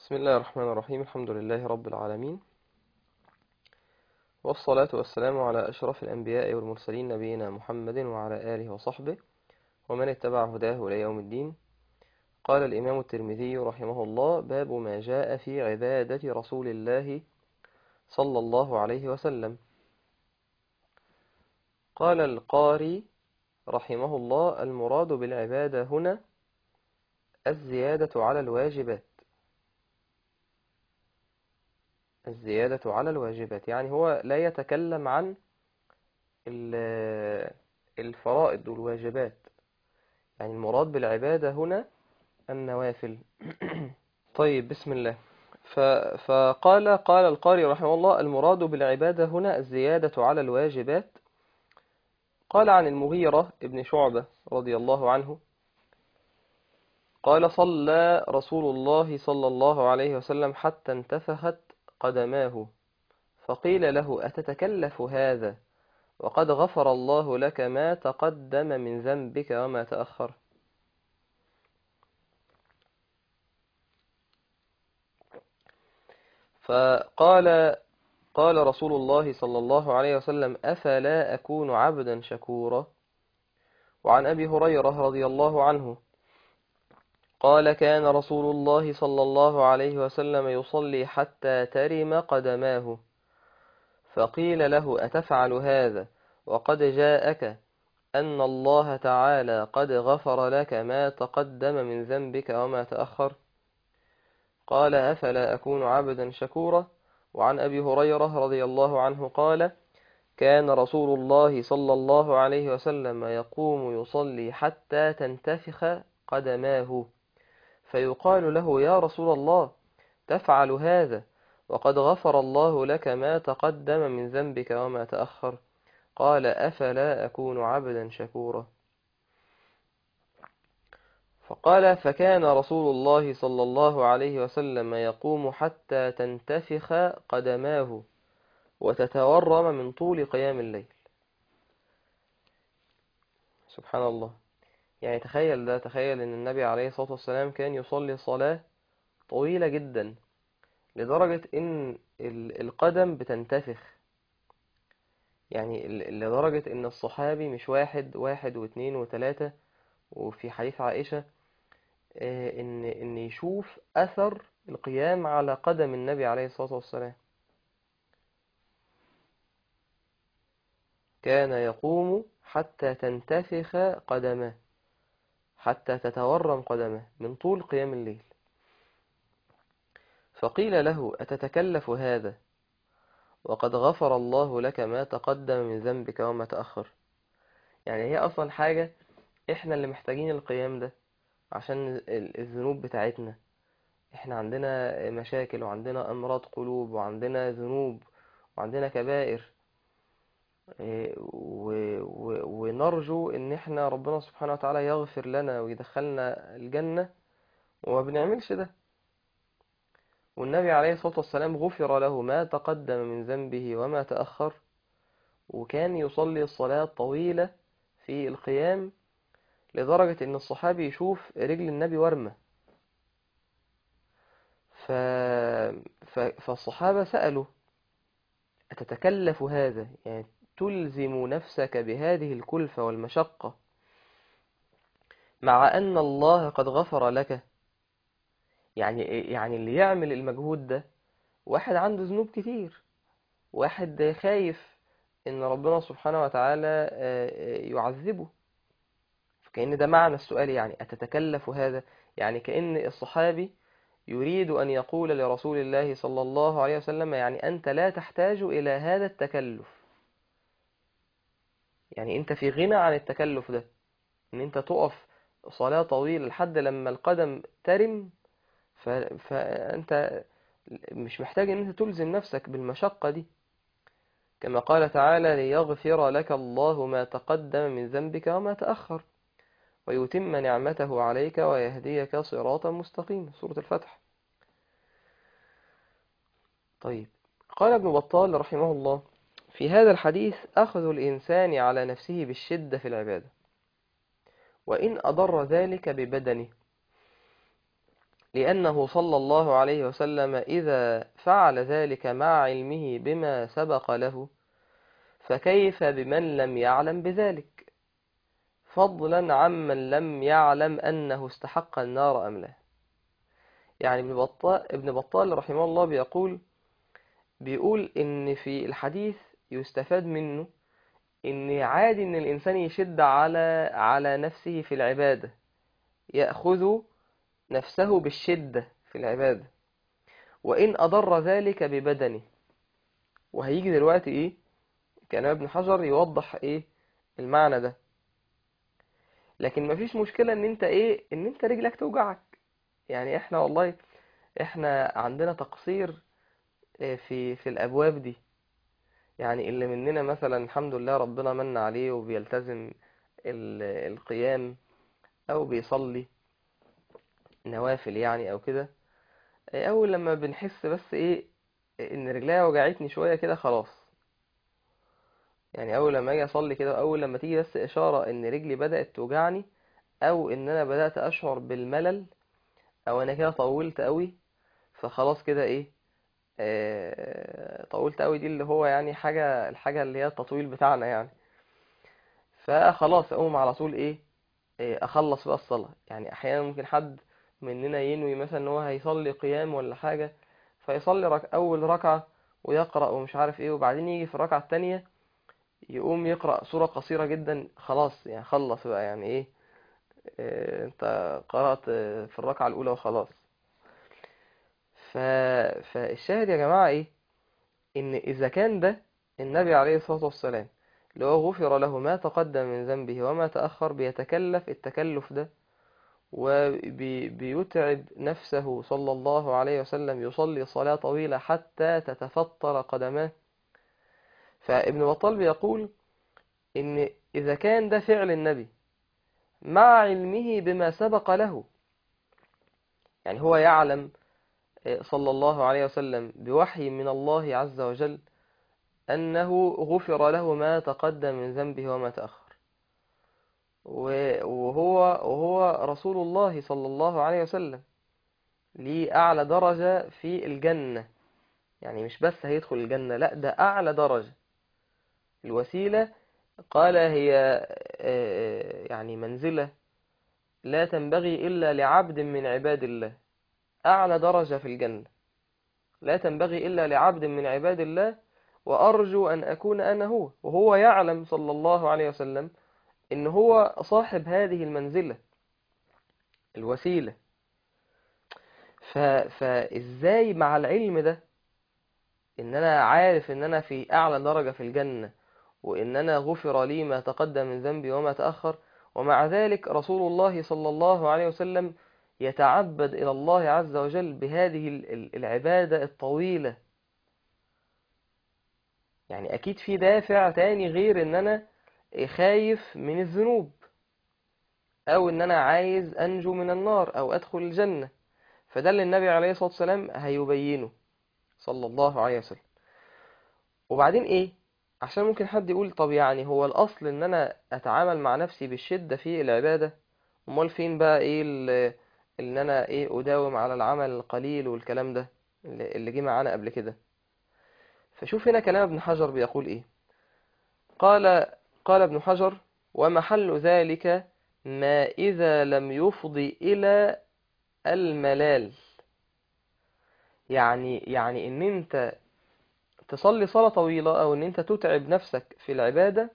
بسم الله الرحمن الرحيم الحمد لله رب العالمين والصلاة والسلام على أشرف الأنبياء والمرسلين نبينا محمد وعلى آله وصحبه ومن اتبع هداه إلى يوم الدين قال الإمام الترمذي رحمه الله باب ما جاء في عبادة رسول الله صلى الله عليه وسلم قال القاري رحمه الله المراد بالعبادة هنا الزيادة على الواجبات الزيادة على الواجبات يعني هو لا يتكلم عن الفرائض والواجبات يعني المراد بالعبادة هنا النوافل طيب بسم الله فقال قال القاري رحمه الله المراد بالعبادة هنا الزيادة على الواجبات قال عن المغيرة ابن شعبة رضي الله عنه قال صلى رسول الله صلى الله عليه وسلم حتى انتفخت قدماه فقيل له أتتكلف هذا وقد غفر الله لك ما تقدم من ذنبك وما تأخر فقال قال رسول الله صلى الله عليه وسلم أفلا أكون عبدا شكورا وعن أبي هريرة رضي الله عنه قال كان رسول الله صلى الله عليه وسلم يصلي حتى ترم قدماه فقيل له أتفعل هذا وقد جاءك أن الله تعالى قد غفر لك ما تقدم من ذنبك وما تأخر قال أفلا أكون عبدا شكورا وعن أبي هريرة رضي الله عنه قال كان رسول الله صلى الله عليه وسلم يقوم يصلي حتى تنتفخ قدماه فيقال له يا رسول الله تفعل هذا وقد غفر الله لك ما تقدم من ذنبك وما تأخر قال أفلا أكون عبدا شكورا فقال فكان رسول الله صلى الله عليه وسلم يقوم حتى تنتفخ قدماه وتتورم من طول قيام الليل سبحان الله يعني تخيل ده تخيل ان النبي عليه الصلاة والسلام كان يصلي صلاة طويلة جدا لدرجة ان القدم بتنتفخ يعني لدرجة ان الصحابي مش واحد واحد واثنين وثلاثة وفي حديث عائشة ان ان يشوف اثر القيام على قدم النبي عليه الصلاة والسلام كان يقوم حتى تنتفخ قدماه حتى تتورم قدمه من طول قيام الليل فقيل له أتتكلف هذا وقد غفر الله لك ما تقدم من ذنبك وما تأخر يعني هي أصلا حاجة إحنا اللي محتاجين القيام ده عشان الذنوب بتاعتنا إحنا عندنا مشاكل وعندنا أمراض قلوب وعندنا ذنوب وعندنا كبائر ونرجو ان احنا ربنا سبحانه وتعالى يغفر لنا ويدخلنا الجنة وما بنعملش ده والنبي عليه الصلاة والسلام غفر له ما تقدم من ذنبه وما تأخر وكان يصلي الصلاة طويلة في القيام لدرجة ان الصحابي يشوف رجل النبي ورمة ف... ف... فالصحابة سألوا أتتكلف هذا يعني تلزم نفسك بهذه الكلفة والمشقة مع أن الله قد غفر لك يعني يعني اللي يعمل المجهود ده واحد عنده ذنوب كتير واحد خايف إن ربنا سبحانه وتعالى يعذبه كأن ده معنى السؤال يعني أتتكلف هذا يعني كأن الصحابي يريد أن يقول لرسول الله صلى الله عليه وسلم يعني أنت لا تحتاج إلى هذا التكلف يعني أنت في غنى عن التكلف ده أن أنت تقف صلاة طويلة لحد لما القدم ترم ف... فأنت مش محتاج أن أنت تلزم نفسك بالمشقة دي كما قال تعالى ليغفر لك الله ما تقدم من ذنبك وما تأخر ويتم نعمته عليك ويهديك صراطا مستقيما سورة الفتح طيب قال ابن بطال رحمه الله في هذا الحديث أخذ الإنسان على نفسه بالشدة في العبادة وإن أضر ذلك ببدنه لأنه صلى الله عليه وسلم إذا فعل ذلك مع علمه بما سبق له فكيف بمن لم يعلم بذلك فضلا عمن لم يعلم أنه استحق النار أم لا يعني ابن بطال, ابن بطال رحمه الله بيقول بيقول إن في الحديث يستفاد منه إن عادي إن الإنسان يشد على على نفسه في العبادة يأخذ نفسه بالشدة في العبادة وإن أضر ذلك ببدنه وهيجي دلوقتي إيه كان ابن حجر يوضح إيه المعنى ده لكن مفيش مشكلة إن أنت إيه إن أنت رجلك توجعك يعني إحنا والله إحنا عندنا تقصير في في الأبواب دي يعني اللي مننا مثلا الحمد لله ربنا من عليه وبيلتزم القيام أو بيصلي نوافل يعني أو كده أول لما بنحس بس إيه إن رجليا وجعتني شوية كده خلاص يعني أول لما أجي أصلي كده أول لما تيجي بس إشارة إن رجلي بدأت توجعني أو إن أنا بدأت أشعر بالملل أو أنا كده طولت قوي فخلاص كده إيه آه طولت قوي دي اللي هو يعني حاجة الحاجة اللي هي التطويل بتاعنا يعني فخلاص أقوم على طول إيه أخلص بقى الصلاة يعني أحيانا ممكن حد مننا ينوي مثلا ان هو هيصلي قيام ولا حاجة فيصلي رك... اول ركعة ويقرأ ومش عارف ايه وبعدين يجي في الركعة التانية يقوم يقرأ سورة قصيرة جدا خلاص يعني خلص بقى يعني ايه, إيه انت قرأت في الركعة الاولى وخلاص ف... فالشاهد يا جماعة ايه ان اذا كان ده النبي عليه الصلاة والسلام لو غفر له ما تقدم من ذنبه وما تأخر بيتكلف التكلف ده وبيتعب نفسه صلى الله عليه وسلم يصلي صلاة طويلة حتى تتفطر قدماه فابن بطال بيقول إن إذا كان ده فعل النبي مع علمه بما سبق له يعني هو يعلم صلى الله عليه وسلم بوحي من الله عز وجل أنه غفر له ما تقدم من ذنبه وما تأخر وهو وهو رسول الله صلى الله عليه وسلم ليه أعلى درجة في الجنة يعني مش بس هيدخل الجنة لا ده أعلى درجة الوسيلة قال هي يعني منزلة لا تنبغي إلا لعبد من عباد الله أعلى درجة في الجنة لا تنبغي إلا لعبد من عباد الله وأرجو أن أكون أنا هو وهو يعلم صلى الله عليه وسلم إن هو صاحب هذه المنزلة الوسيلة ف... فإزاي مع العلم ده إن أنا عارف إن أنا في أعلى درجة في الجنة وإن أنا غفر لي ما تقدم من ذنبي وما تأخر ومع ذلك رسول الله صلى الله عليه وسلم يتعبد إلى الله عز وجل بهذه العبادة الطويلة يعني أكيد في دافع تاني غير إن أنا خايف من الذنوب أو إن أنا عايز أنجو من النار أو أدخل الجنة فده اللي النبي عليه الصلاة والسلام هيبينه صلى الله عليه وسلم وبعدين إيه عشان ممكن حد يقول طب يعني هو الأصل إن أنا أتعامل مع نفسي بالشدة في العبادة أمال فين بقى إيه إن أنا إيه أداوم على العمل القليل والكلام ده اللي جه معانا قبل كده فشوف هنا كلام ابن حجر بيقول إيه قال قال ابن حجر ومحل ذلك ما إذا لم يفضي إلى الملال يعني يعني إن أنت تصلي صلاة طويلة أو إن أنت تتعب نفسك في العبادة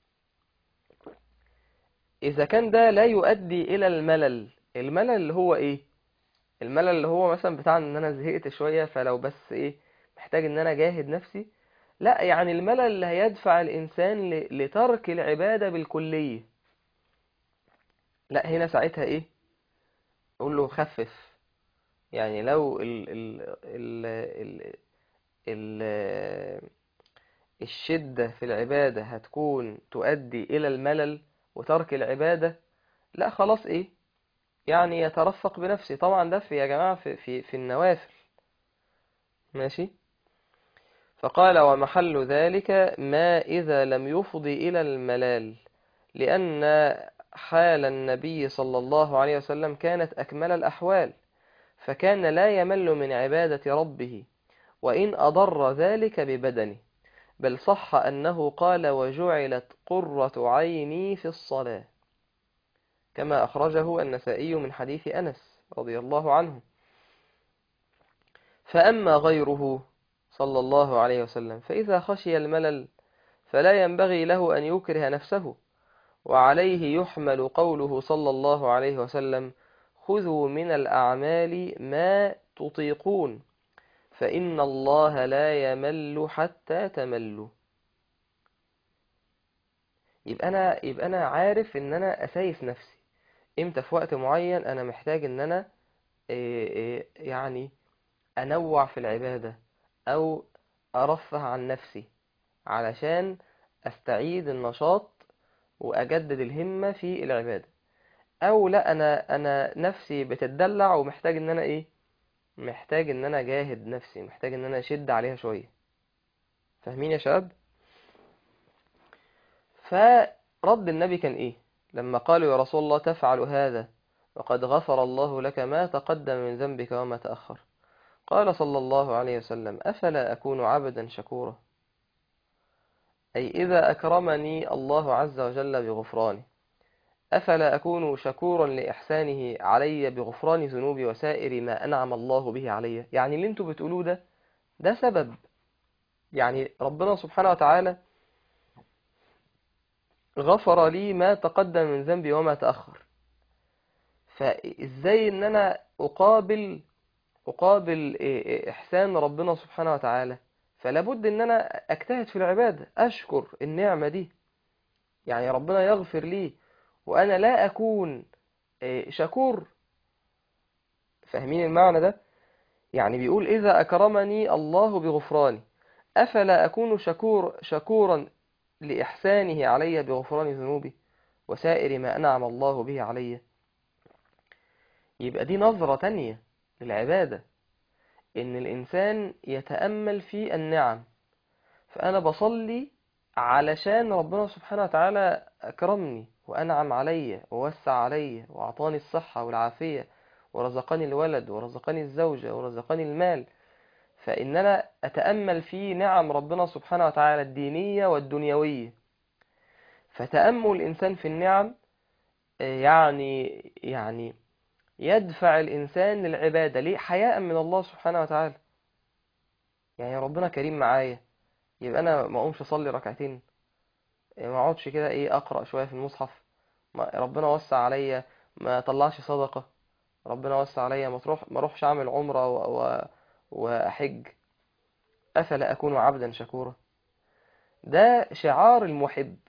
إذا كان ده لا يؤدي إلى الملل الملل اللي هو إيه الملل اللي هو مثلا بتاع إن أنا زهقت شوية فلو بس إيه محتاج إن أنا جاهد نفسي لا يعني الملل اللي هيدفع الإنسان لترك العبادة بالكلية لا هنا ساعتها إيه أقول له خفف يعني لو ال ال ال ال ال الشدة في العبادة هتكون تؤدي إلى الملل وترك العبادة لا خلاص إيه يعني يترفق بنفسه طبعا ده في يا جماعة في, في, في النوافل ماشي فقال ومحل ذلك ما إذا لم يفضي إلى الملال لأن حال النبي صلى الله عليه وسلم كانت أكمل الأحوال فكان لا يمل من عبادة ربه وإن أضر ذلك ببدنه بل صح أنه قال وجعلت قرة عيني في الصلاة كما أخرجه النسائي من حديث أنس رضي الله عنه فأما غيره صلى الله عليه وسلم فإذا خشي الملل فلا ينبغي له أن يكره نفسه وعليه يحمل قوله صلى الله عليه وسلم خذوا من الأعمال ما تطيقون فإن الله لا يمل حتى تملوا يبقى أنا يبقى أنا عارف إن أنا أسايس نفسي إمتى في وقت معين أنا محتاج إن أنا إيه إيه يعني أنوع في العبادة أو أرفه عن نفسي علشان أستعيد النشاط وأجدد الهمة في العبادة أو لا أنا أنا نفسي بتدلع ومحتاج إن أنا إيه محتاج إن أنا أجاهد نفسي محتاج إن أنا أشد عليها شوية فاهمين يا شباب فرد النبي كان إيه لما قالوا يا رسول الله تفعل هذا وقد غفر الله لك ما تقدم من ذنبك وما تأخر قال صلى الله عليه وسلم أفلا أكون عبدا شكورا أي إذا أكرمني الله عز وجل بغفرانه أفلا أكون شكورا لإحسانه علي بغفران ذنوبي وسائر ما أنعم الله به علي يعني اللي انتوا بتقولوه ده ده سبب يعني ربنا سبحانه وتعالى غفر لي ما تقدم من ذنبي وما تأخر فإزاي إن أنا أقابل أقابل إحسان ربنا سبحانه وتعالى فلا بد إن أنا أجتهد في العبادة أشكر النعمة دي يعني ربنا يغفر لي وأنا لا أكون شكور فاهمين المعنى ده يعني بيقول إذا أكرمني الله بغفراني أفلا أكون شكور شكورا لإحسانه علي بغفران ذنوبي وسائر ما أنعم الله به علي يبقى دي نظرة تانية للعبادة إن الإنسان يتأمل في النعم فأنا بصلي علشان ربنا سبحانه وتعالى أكرمني وأنعم علي ووسع علي وأعطاني الصحة والعافية ورزقني الولد ورزقني الزوجة ورزقني المال فإن أنا أتأمل في نعم ربنا سبحانه وتعالى الدينية والدنيوية فتأمل الإنسان في النعم يعني يعني يدفع الإنسان للعبادة ليه حياء من الله سبحانه وتعالى يعني ربنا كريم معايا يبقى أنا ما أقومش أصلي ركعتين ما أقعدش كده إيه أقرأ شوية في المصحف ما ربنا وسع عليا ما طلعش صدقة ربنا وسع عليا ما تروح ما اروحش أعمل عمرة و... و... وأحج أفلا أكون عبدا شكورا ده شعار المحب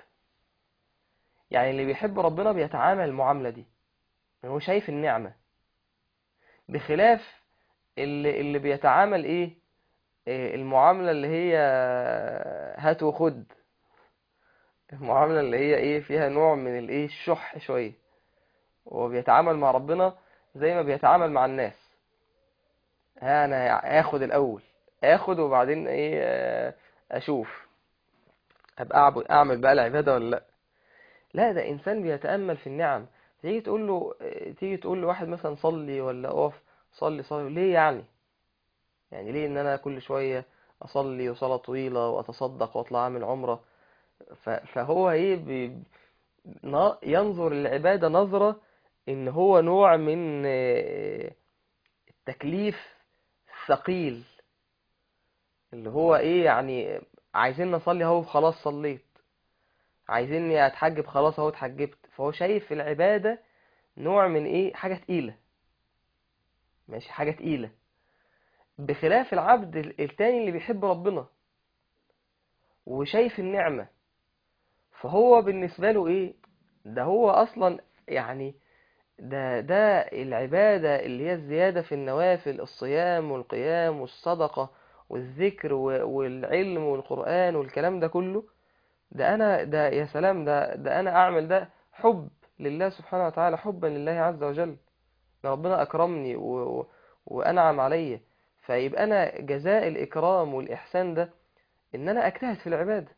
يعني اللي بيحب ربنا بيتعامل المعاملة دي هو شايف النعمة بخلاف اللي, اللي بيتعامل ايه المعاملة اللي هي هات وخد المعاملة اللي هي ايه فيها نوع من الايه الشح شوية هو بيتعامل مع ربنا زي ما بيتعامل مع الناس ها انا اخد الاول اخد وبعدين ايه اشوف ابقى اعبد اعمل بقى العبادة ولا لا لا ده انسان بيتأمل في النعم تيجي تقول له تيجي تقول لواحد مثلا صلي ولا اقف صلي صلي ليه يعني يعني ليه ان انا كل شوية اصلي وصلاة طويلة واتصدق واطلع اعمل عمرة فهو ايه بي ينظر للعبادة نظرة ان هو نوع من التكليف الثقيل اللي هو ايه يعني عايزين نصلي اهو خلاص صليت عايزيني اتحجب خلاص اهو اتحجبت فهو شايف في العبادة نوع من ايه حاجة تقيلة ماشي حاجة تقيلة بخلاف العبد التاني اللي بيحب ربنا وشايف النعمة فهو بالنسبة له ايه ده هو اصلا يعني ده ده العبادة اللي هي الزيادة في النوافل الصيام والقيام والصدقة والذكر والعلم والقرآن والكلام ده كله ده أنا ده يا سلام ده ده أنا أعمل ده حب لله سبحانه وتعالى حبا لله عز وجل ربنا أكرمني و... وأنعم علي فيبقى أنا جزاء الإكرام والإحسان ده إن أنا أجتهد في العبادة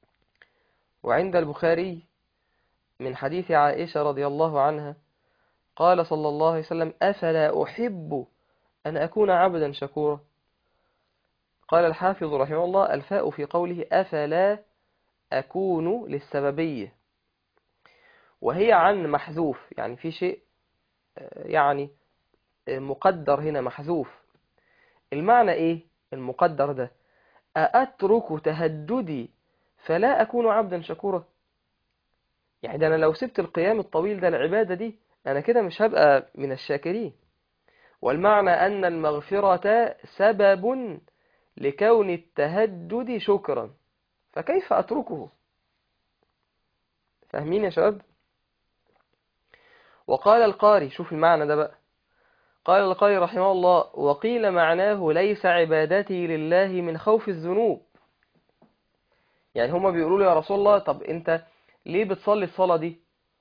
وعند البخاري من حديث عائشة رضي الله عنها قال صلى الله عليه وسلم أفلا أحب أن أكون عبدا شكورا قال الحافظ رحمه الله الفاء في قوله أفلا أكون للسببية وهي عن محذوف يعني في شيء يعني مقدر هنا محذوف المعنى إيه المقدر ده أأترك تهددي فلا أكون عبدا شكورا يعني ده أنا لو سبت القيام الطويل ده العبادة دي أنا كده مش هبقى من الشاكرين والمعنى أن المغفرة سبب لكون التهدد شكرا فكيف أتركه فاهمين يا شباب وقال القاري شوف المعنى ده بقى قال القاري رحمه الله وقيل معناه ليس عبادتي لله من خوف الذنوب يعني هما بيقولوا له يا رسول الله طب انت ليه بتصلي الصلاة دي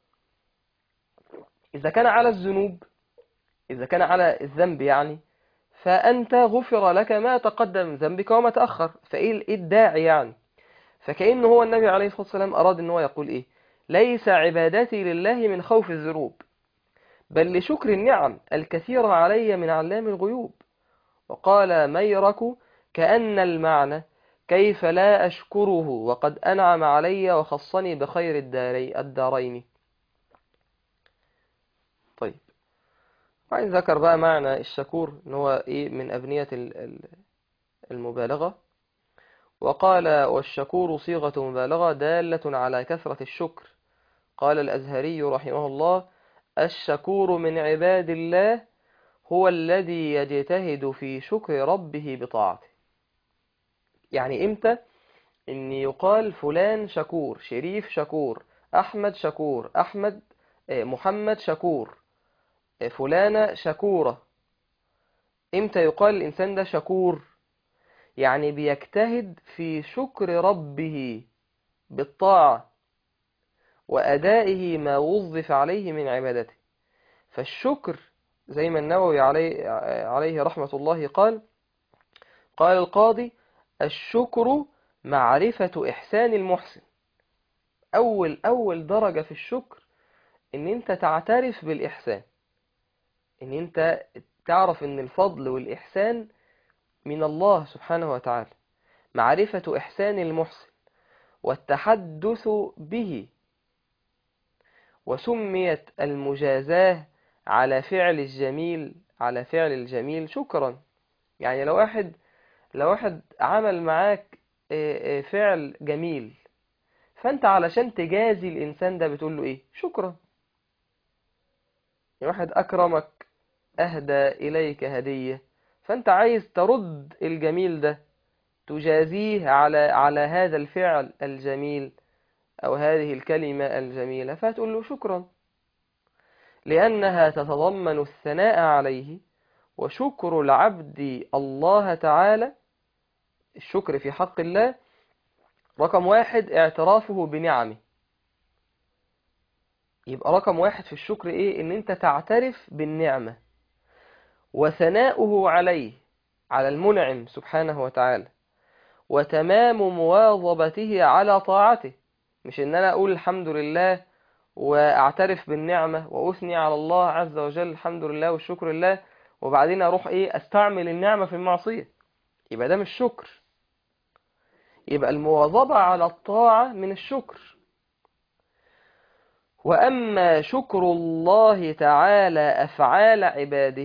إذا كان على الذنوب إذا كان على الذنب يعني فأنت غفر لك ما تقدم من ذنبك وما تأخر فإيه الداعي يعني فكأنه هو النبي عليه الصلاة والسلام أراد أنه يقول إيه ليس عبادتي لله من خوف الذنوب بل لشكر النعم الكثيرة علي من علام الغيوب وقال ميرك كأن المعنى كيف لا أشكره وقد أنعم علي وخصني بخير الداري الدارين طيب وبعدين ذكر بقى معنى الشكور ان هو ايه من أبنية المبالغة وقال والشكور صيغة مبالغة دالة على كثرة الشكر قال الأزهري رحمه الله الشكور من عباد الله هو الذي يجتهد في شكر ربه بطاعته يعني امتى ان يقال فلان شكور شريف شكور احمد شكور احمد محمد شكور فلانة شكورة امتى يقال الانسان ده شكور يعني بيجتهد في شكر ربه بالطاعة وأدائه ما وظف عليه من عبادته فالشكر زي ما النووي عليه, عليه رحمة الله قال قال القاضي الشكر معرفة إحسان المحسن أول أول درجة في الشكر إن أنت تعترف بالإحسان إن أنت تعرف إن الفضل والإحسان من الله سبحانه وتعالى معرفة إحسان المحسن والتحدث به وسميت المجازاة على فعل الجميل على فعل الجميل شكرا يعني لو واحد لو واحد عمل معاك فعل جميل فانت علشان تجازي الانسان ده بتقول له ايه شكرا يعني واحد اكرمك اهدى اليك هدية فانت عايز ترد الجميل ده تجازيه على على هذا الفعل الجميل أو هذه الكلمة الجميلة فتقول له شكرا لأنها تتضمن الثناء عليه وشكر العبد الله تعالى الشكر في حق الله رقم واحد اعترافه بنعمه يبقى رقم واحد في الشكر ايه ان انت تعترف بالنعمة وثناؤه عليه على المنعم سبحانه وتعالى وتمام مواظبته على طاعته مش ان انا اقول الحمد لله واعترف بالنعمة واثني على الله عز وجل الحمد لله والشكر لله وبعدين اروح ايه استعمل النعمة في المعصية يبقى ده مش شكر يبقى المواظبة على الطاعة من الشكر وأما شكر الله تعالى أفعال عباده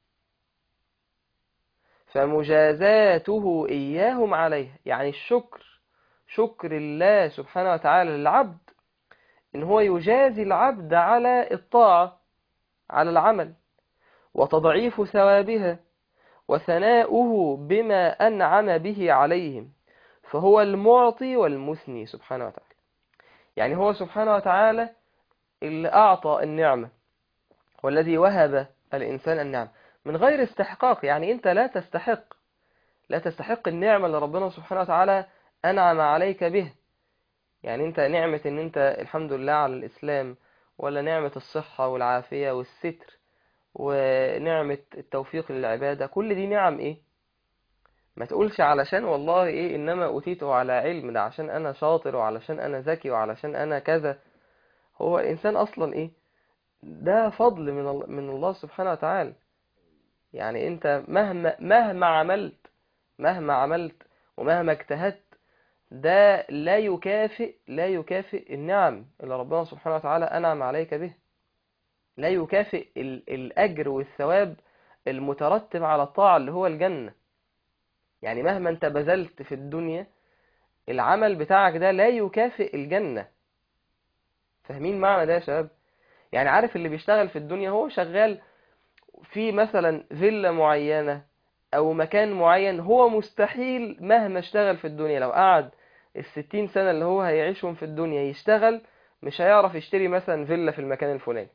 فمجازاته إياهم عليه يعني الشكر شكر الله سبحانه وتعالى للعبد إن هو يجازي العبد على الطاعة على العمل وتضعيف ثوابها وثناؤه بما أنعم به عليهم فهو المعطي والمثني سبحانه وتعالى يعني هو سبحانه وتعالى اللي أعطى النعمة والذي وهب الإنسان النعمة من غير استحقاق يعني أنت لا تستحق لا تستحق النعمة اللي ربنا سبحانه وتعالى أنعم عليك به يعني أنت نعمة أن أنت الحمد لله على الإسلام ولا نعمة الصحة والعافية والستر ونعمة التوفيق للعبادة كل دي نعم إيه ما تقولش علشان والله إيه إنما أوتيته على علم ده عشان أنا شاطر وعلشان أنا ذكي وعلشان أنا كذا هو الإنسان أصلا إيه ده فضل من ال- من الله سبحانه وتعالى يعني انت مهما مهما عملت مهما عملت ومهما اجتهدت ده لا يكافئ لا يكافئ النعم اللي ربنا سبحانه وتعالى أنعم عليك به لا يكافئ ال- الأجر والثواب المترتب على الطاعة اللي هو الجنة يعني مهما انت بذلت في الدنيا العمل بتاعك ده لا يكافئ الجنة فاهمين معنى ده يا شباب يعني عارف اللي بيشتغل في الدنيا هو شغال في مثلا فيلا معينة أو مكان معين هو مستحيل مهما اشتغل في الدنيا لو قعد الستين سنة اللي هو هيعيشهم في الدنيا يشتغل مش هيعرف يشتري مثلا فيلا في المكان الفلاني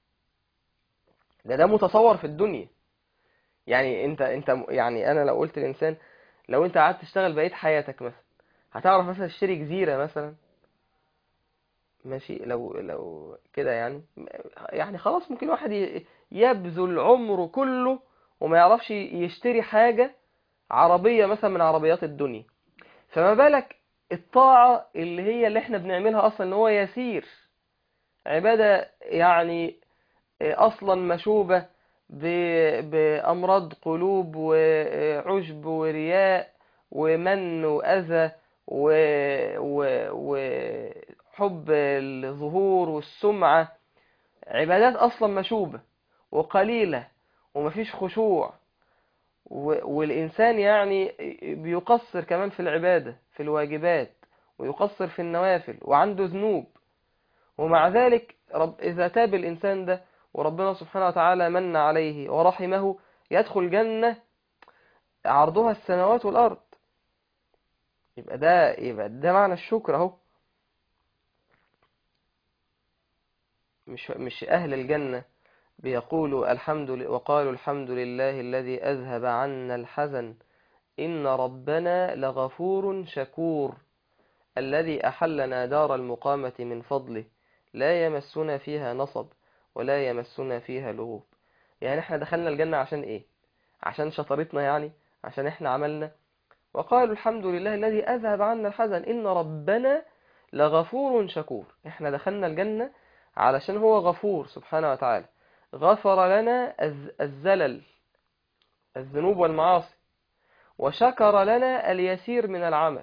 ده ده متصور في الدنيا يعني انت انت يعني انا لو قلت للانسان لو انت قعدت تشتغل بقية حياتك مثلا هتعرف مثلا تشتري جزيرة مثلا ماشي لو لو كده يعني يعني خلاص ممكن واحد ي- يبذل عمره كله وما يعرفش يشتري حاجة عربية مثلا من عربيات الدنيا فما بالك الطاعة اللي هي اللي احنا بنعملها اصلا ان هو يسير عبادة يعني اصلا مشوبة ب- بامراض قلوب وعجب ورياء ومن واذى و- و- وحب الظهور والسمعة عبادات اصلا مشوبة وقليلة ومفيش خشوع و- والإنسان يعني بيقصر كمان في العبادة في الواجبات ويقصر في النوافل وعنده ذنوب ومع ذلك رب إذا تاب الإنسان ده وربنا سبحانه وتعالى من عليه ورحمه يدخل جنة عرضها السماوات والأرض يبقى ده يبقى ده معنى الشكر أهو مش مش أهل الجنة بيقولوا الحمد لله وقالوا الحمد لله الذي أذهب عنا الحزن إن ربنا لغفور شكور الذي أحلنا دار المقامة من فضله لا يمسنا فيها نصب ولا يمسنا فيها لغوب يعني احنا دخلنا الجنة عشان ايه عشان شطارتنا يعني عشان احنا عملنا وقالوا الحمد لله الذي أذهب عنا الحزن إن ربنا لغفور شكور احنا دخلنا الجنة علشان هو غفور سبحانه وتعالى غفر لنا الز- الزلل الذنوب والمعاصي وشكر لنا اليسير من العمل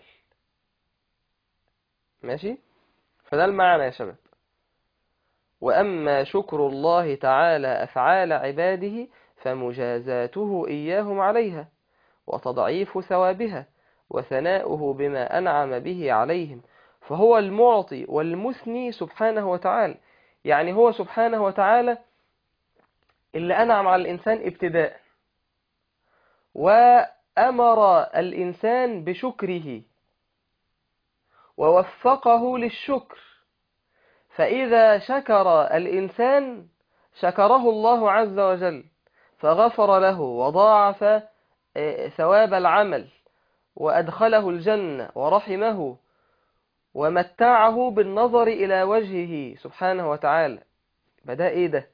ماشي فده المعنى يا شباب وأما شكر الله تعالى أفعال عباده فمجازاته إياهم عليها وتضعيف ثوابها وثناؤه بما أنعم به عليهم فهو المعطي والمثني سبحانه وتعالى يعني هو سبحانه وتعالى اللي أنعم على الإنسان ابتداء وأمر الإنسان بشكره ووفقه للشكر فإذا شكر الإنسان شكره الله عز وجل فغفر له وضاعف آه، ثواب العمل وأدخله الجنة ورحمه ومتعه بالنظر إلى وجهه سبحانه وتعالى بدأ إيه ده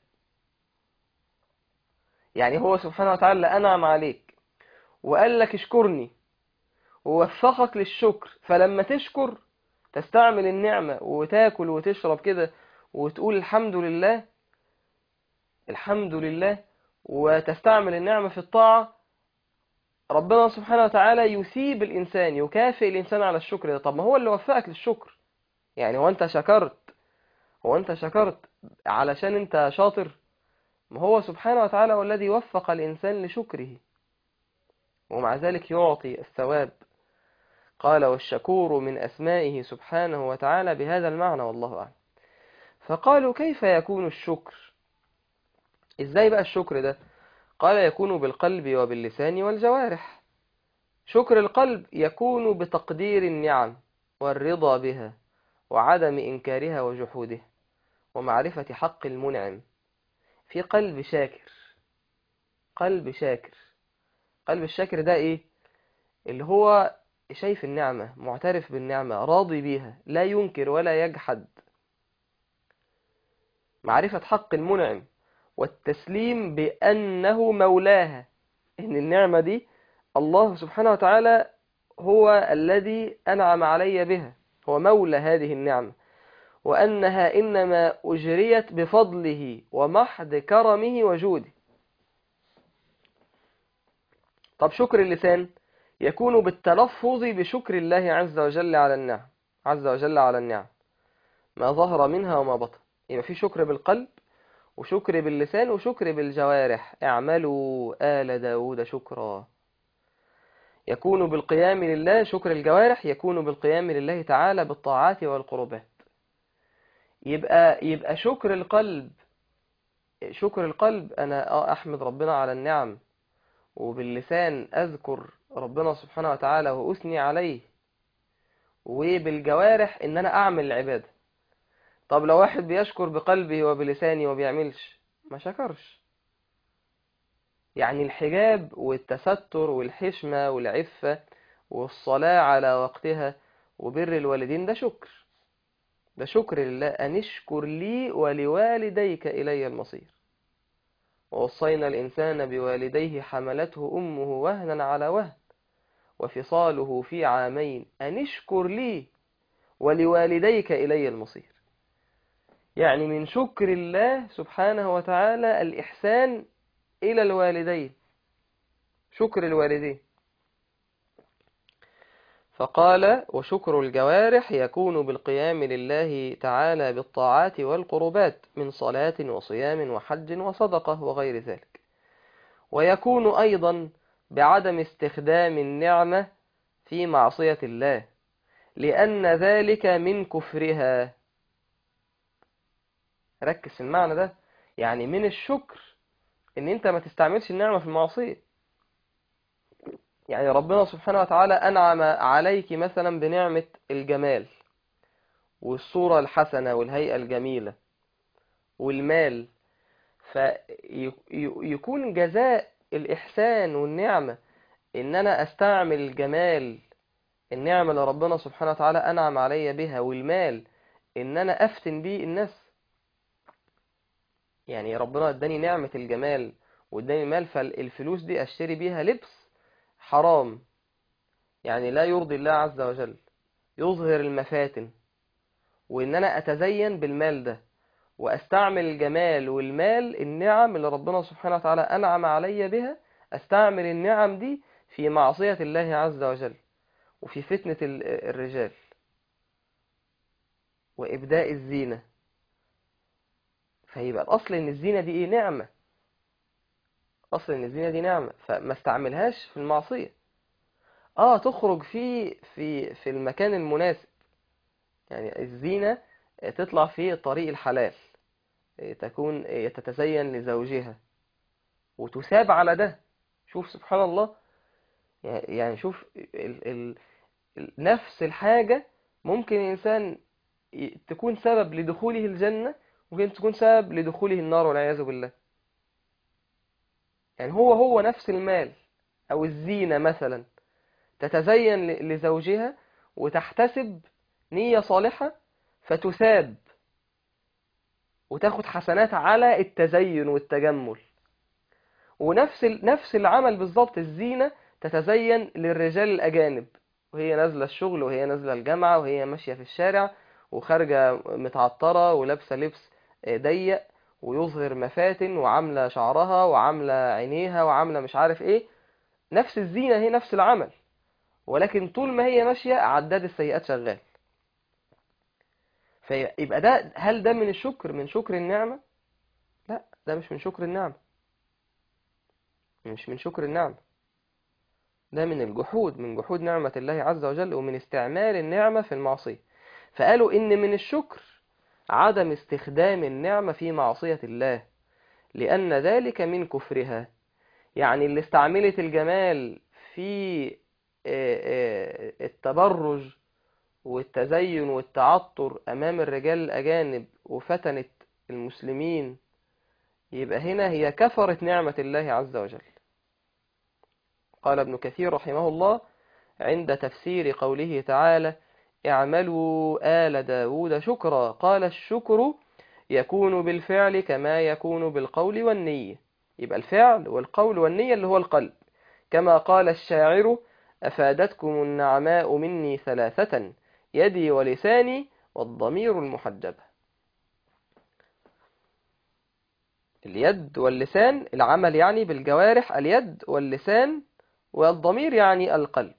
يعني هو سبحانه وتعالى اللي أنعم عليك وقال لك اشكرني ووفقك للشكر فلما تشكر تستعمل النعمة وتاكل وتشرب كده وتقول الحمد لله الحمد لله وتستعمل النعمة في الطاعة ربنا سبحانه وتعالى يثيب الإنسان يكافئ الإنسان على الشكر ده طب ما هو اللي وفقك للشكر يعني هو أنت شكرت هو أنت شكرت علشان أنت شاطر ما هو سبحانه وتعالى هو الذي وفق الإنسان لشكره ومع ذلك يعطي الثواب قال والشكور من أسمائه سبحانه وتعالى بهذا المعنى والله أعلم فقالوا كيف يكون الشكر إزاي بقى الشكر ده قال يكون بالقلب وباللسان والجوارح شكر القلب يكون بتقدير النعم والرضا بها وعدم إنكارها وجحودها ومعرفة حق المنعم في قلب شاكر قلب شاكر قلب الشاكر ده إيه اللي هو شايف النعمة معترف بالنعمة راضي بيها لا ينكر ولا يجحد معرفة حق المنعم والتسليم بأنه مولاها إن النعمة دي الله سبحانه وتعالى هو الذي أنعم علي بها هو مولى هذه النعمة وأنها إنما أجريت بفضله ومحض كرمه وجوده طب شكر اللسان يكون بالتلفظ بشكر الله عز وجل على النعم عز وجل على النعم ما ظهر منها وما بطن يبقى في شكر بالقلب وشكر باللسان وشكر بالجوارح اعملوا آل داود شكرا يكون بالقيام لله شكر الجوارح يكون بالقيام لله تعالى بالطاعات والقربات يبقى يبقى شكر القلب شكر القلب انا اه احمد ربنا على النعم وباللسان اذكر ربنا سبحانه وتعالى واثني عليه وبالجوارح ان انا اعمل العباده طب لو واحد بيشكر بقلبه وبلسانه وما بيعملش ما شكرش يعني الحجاب والتستر والحشمة والعفة والصلاة على وقتها وبر الوالدين ده شكر ده شكر لله أن اشكر لي ولوالديك إلي المصير ووصينا الإنسان بوالديه حملته أمه وهنا على وهن وفصاله في عامين أن اشكر لي ولوالديك إلي المصير يعني من شكر الله سبحانه وتعالى الإحسان إلى الوالدين شكر الوالدين فقال وشكر الجوارح يكون بالقيام لله تعالى بالطاعات والقربات من صلاة وصيام وحج وصدقة وغير ذلك ويكون أيضا بعدم استخدام النعمة في معصية الله لأن ذلك من كفرها ركز في المعنى ده يعني من الشكر ان انت ما تستعملش النعمة في المعصية يعني ربنا سبحانه وتعالى انعم عليك مثلا بنعمة الجمال والصورة الحسنة والهيئة الجميلة والمال فيكون جزاء الإحسان والنعمة إن أنا أستعمل الجمال النعمة اللي ربنا سبحانه وتعالى أنعم علي بها والمال إن أنا أفتن بيه الناس يعني ربنا اداني نعمة الجمال واداني مال فالفلوس دي اشتري بيها لبس حرام يعني لا يرضي الله عز وجل يظهر المفاتن وان انا اتزين بالمال ده واستعمل الجمال والمال النعم اللي ربنا سبحانه وتعالى انعم علي بها استعمل النعم دي في معصية الله عز وجل وفي فتنة الرجال وإبداء الزينة فيبقى الأصل إن الزينة دي إيه نعمة أصل إن الزينة دي نعمة فما استعملهاش في المعصية آه تخرج في في في المكان المناسب يعني الزينة تطلع في طريق الحلال تكون تتزين لزوجها وتثاب على ده شوف سبحان الله يعني شوف ال ال نفس الحاجة ممكن الإنسان تكون سبب لدخوله الجنة ممكن تكون سبب لدخوله النار والعياذ بالله يعني هو هو نفس المال أو الزينة مثلا تتزين لزوجها وتحتسب نية صالحة فتثاب وتاخد حسنات على التزين والتجمل ونفس نفس العمل بالظبط الزينة تتزين للرجال الأجانب وهي نازلة الشغل وهي نازلة الجامعة وهي ماشية في الشارع وخارجة متعطرة ولابسة لبس ضيق ويظهر مفاتن وعاملة شعرها وعاملة عينيها وعاملة مش عارف ايه نفس الزينة هي نفس العمل ولكن طول ما هي ماشية عداد السيئات شغال فيبقى ده هل ده من الشكر من شكر النعمة لا ده مش من شكر النعمة مش من شكر النعمة ده من الجحود من جحود نعمة الله عز وجل ومن استعمال النعمة في المعصية فقالوا إن من الشكر عدم استخدام النعمة في معصية الله لأن ذلك من كفرها يعني اللي استعملت الجمال في التبرج والتزين والتعطر أمام الرجال الأجانب وفتنت المسلمين يبقى هنا هي كفرت نعمة الله عز وجل قال ابن كثير رحمه الله عند تفسير قوله تعالى اعملوا آل داود شكرا قال الشكر يكون بالفعل كما يكون بالقول والنية يبقى الفعل والقول والنية اللي هو القلب كما قال الشاعر أفادتكم النعماء مني ثلاثة يدي ولساني والضمير المحجبة اليد واللسان العمل يعني بالجوارح اليد واللسان والضمير يعني القلب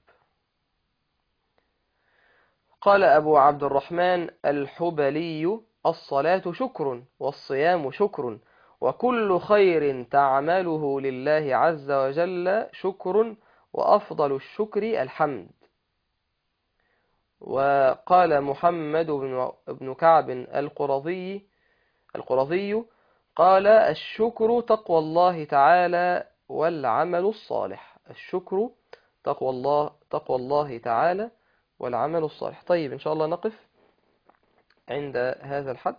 قال أبو عبد الرحمن الحبلي الصلاة شكر والصيام شكر وكل خير تعمله لله عز وجل شكر وأفضل الشكر الحمد وقال محمد بن كعب القرظي القرظي قال الشكر تقوى الله تعالى والعمل الصالح الشكر تقوى الله تقوى الله تعالى والعمل الصالح طيب إن شاء الله نقف عند هذا الحد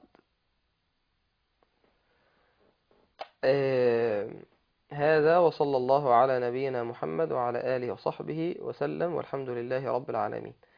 آه هذا وصلى الله على نبينا محمد وعلى آله وصحبه وسلم والحمد لله رب العالمين